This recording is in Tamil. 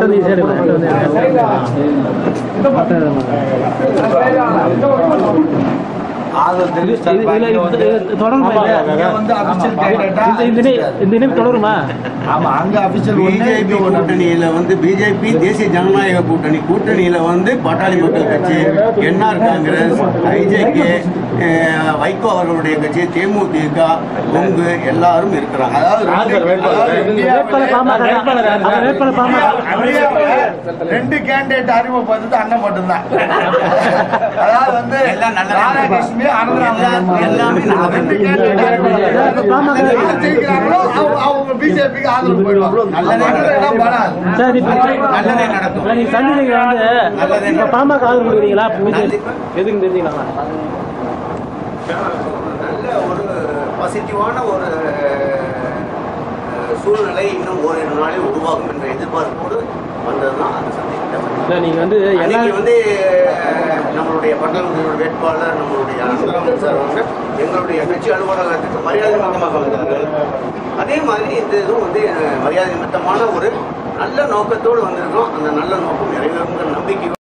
வந்து ஈஸியாக எடுக்கலாம் வந்து தொடருமா இந்த இணை- இந்த இணைப்பு தொடருமா ஆமா அங்க அபிஷியல் பிஜேபி கூட்டணியில வந்து பிஜேபி தேசிய ஜனநாயக கூட்டணி கூட்டணியில வந்து பாட்டாளி மக்கள் கட்சி என்ஆர் காங்கிரஸ் ஐஜேகே வைகோ அவர்களுடைய கட்சி தேமுதிக கொங்கு எல்லாரும் இருக்கிறாங்க அதாவது ரெண்டு- அதாவது இந்தியா- வேட்பாளர் பாமக அவர் வேட்பாளர் பாமக ரெண்டு கேண்டிடேட் அறிமுகப்படுறது அண்ணன் மட்டும்தான் அதாவது வந்து எல்லாம் நல்ல ராதாகிருஷ்ணன் அனந்தராமன் எல்லாமே நல்ல ரெண்டு candidate அறிமுகப்படுத்துறாங்க. பாமக யார் ஜெயிக்கிறாங்களோ அவங்க- அவங்க பிஜேபிக்கு ஆதரவு போயிடுவாங்க நல்லதே இடம் படாது சார் இப்போ நல்லதே நடக்கும் நீங்க சந்திரிகள் வந்து இப்ப பாமக ஆதரவு கொடுக்குறீங்களா எதுக்கு தெரிஞ்சுக்கலாம் நல்ல ஒரு பாசிட்டிவான ஒரு அஹ், சூழ்நிலை இன்னும் ஓரிரு நாளில் உருவாகும் என்ற எதிர்பார்ப்போடு வந்ததுதான் அந்த சந்திப்பு இல்லை நீங்கள் வந்து எல்லா அன்னைக்கு வந்து அஹ், நம்மளுடைய பட்டணத்தினுடைய வேட்பாளர் நம்மளுடைய அனந்தராமன் சார் வந்து எங்களுடைய கட்சி அலுவலகத்துக்கு மரியாதை நிமித்தமாக வந்தார்கள் அதே மாதிரி இந்த இதுவும் வந்து அஹ், மரியாதை நிமித்தமான ஒரு நல்ல நோக்கத்தோடு வந்திருக்கோம் அந்த நல்ல நோக்கம் நிறைவேறுங்கிற நம்பிக்கை